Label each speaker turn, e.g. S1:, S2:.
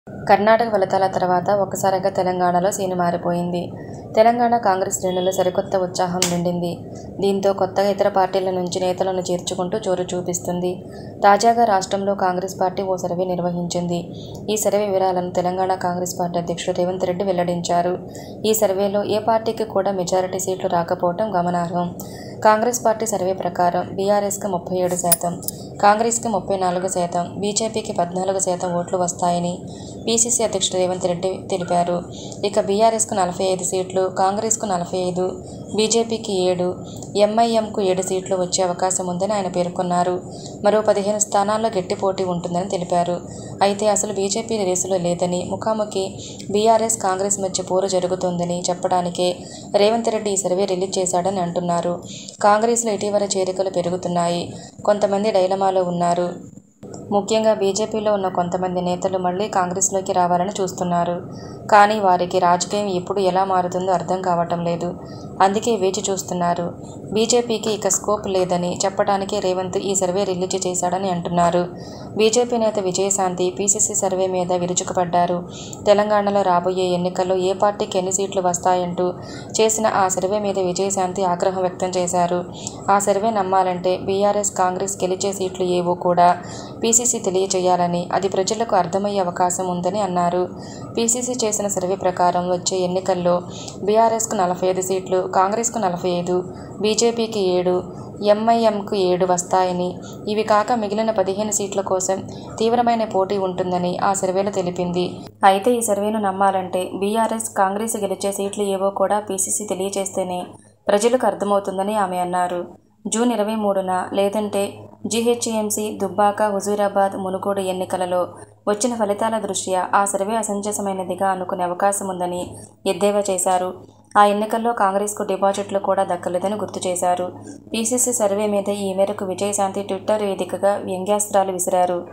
S1: కర్ణాటక ఫలితాల తర్వాత ఒక్కసారిగా తెలంగాణలో సీన్ మారిపోయింది. తెలంగాణ కాంగ్రెస్ శ్రేణుల్లో సరికొత్త ఉత్సాహం నిండింది. దీంతో కొత్తగా ఇతర పార్టీల నుంచి నేతలను చేర్చుకుంటూ జోరు చూపిస్తుంది. తాజాగా రాష్ట్రంలో కాంగ్రెస్ పార్టీ ఓ సర్వే నిర్వహించింది. ఈ సర్వే వివరాలను తెలంగాణ కాంగ్రెస్ పార్టీ అధ్యక్షుడు రేవంత్ రెడ్డి వెల్లడించారు. ఈ సర్వేలో ఏ పార్టీకి కూడా మెజారిటీ సీట్లు రాకపోవడం గమనార్హం. కాంగ్రెస్ పార్టీ సర్వే ప్రకారం బీఆర్ఎస్కు ముప్పై ఏడు శాతం, కాంగ్రెస్కు ముప్పై నాలుగు శాతం, బీజేపీకి పద్నాలుగు శాతం ఓట్లు వస్తాయని పీసీసీ అధ్యక్షుడు రేవంత్ రెడ్డి తెలిపారు. ఇక బీఆర్ఎస్కు నలభై ఐదు సీట్లు, కాంగ్రెస్కు నలభై ఐదు, బీజేపీకి ఏడు, ఎంఐఎంకు ఏడు సీట్లు వచ్చే అవకాశం ఉందని ఆయన పేర్కొన్నారు. మరో పదిహేను స్థానాల్లో గట్టి పోటీ ఉంటుందని తెలిపారు. అయితే అసలు బీజేపీ రేసులో లేదని, ముఖాముఖి బీఆర్ఎస్, కాంగ్రెస్ మధ్య పోరు జరుగుతోందని చెప్పడానికే రేవంత్ రెడ్డి ఈ సర్వే రిలీజ్ చేశాడని అంటున్నారు. కాంగ్రెస్లో ఇటీవల చేరికలు పెరుగుతున్నాయి. కొంతమంది డైలమాలో ఉన్నారు. ముఖ్యంగా బీజేపీలో ఉన్న కొంతమంది నేతలు మళ్లీ కాంగ్రెస్లోకి రావాలని చూస్తున్నారు. కానీ వారికి రాజకీయం ఎప్పుడు ఎలా మారుతుందో అర్థం కావటం లేదు. అందుకే వేచి చూస్తున్నారు. బీజేపీకి ఇక స్కోప్ లేదని చెప్పడానికే రేవంత్ ఈ సర్వే రిలీజ్ చేశాడని అంటున్నారు. బీజేపీ నేత విజయశాంతి పీసీసీ సర్వే మీద విరుచుకుపడ్డారు. తెలంగాణలో రాబోయే ఎన్నికల్లో ఏ పార్టీకి ఎన్ని సీట్లు వస్తాయంటూ చేసిన ఆ సర్వే మీద విజయశాంతి ఆగ్రహం వ్యక్తం చేశారు. ఆ సర్వే నమ్మాలంటే బీఆర్ఎస్, కాంగ్రెస్ గెలిచే సీట్లు ఏవో కూడా పీసీసీ తెలియజేయాలని, అది ప్రజలకు అర్థమయ్యే అవకాశం ఉందని అన్నారు. పీసీసీ చేసిన సర్వే ప్రకారం వచ్చే ఎన్నికల్లో బీఆర్ఎస్కు నలభై ఐదు సీట్లు, కాంగ్రెస్కు నలభై ఐదు, బీజేపీకి ఏడు, ఎంఐఎంకు ఏడు వస్తాయని, ఇవి కాక మిగిలిన పదిహేను సీట్ల కోసం తీవ్రమైన పోటీ ఉంటుందని ఆ సర్వేలో తెలిపింది. అయితే ఈ సర్వేను నమ్మాలంటే బీఆర్ఎస్, కాంగ్రెస్ గెలిచే సీట్లు ఏవో కూడా పీసీసీ తెలియజేస్తేనే ప్రజలకు అర్థమవుతుందని ఆమె అన్నారు. జూన్ ఇరవై మూడున లేదంటే జీహెచ్ఎంసీ, దుబ్బాక, హుజూరాబాద్, మునుగోడు ఎన్నికలలో వచ్చిన ఫలితాల దృష్ట్యా ఆ సర్వే అసమంజసమైనదిగా అనుకునే అవకాశం ఉందని ఎద్దేవా చేశారు. ఆ ఎన్నికల్లో కాంగ్రెస్కు డిపాజిట్లు కూడా దక్కలేదని గుర్తు చేశారు. పీసీసీ సర్వే మీద ఈ మేరకు విజయశాంతి ట్విట్టర్ వేదికగా వ్యంగ్యాస్త్రాలు విసిరారు.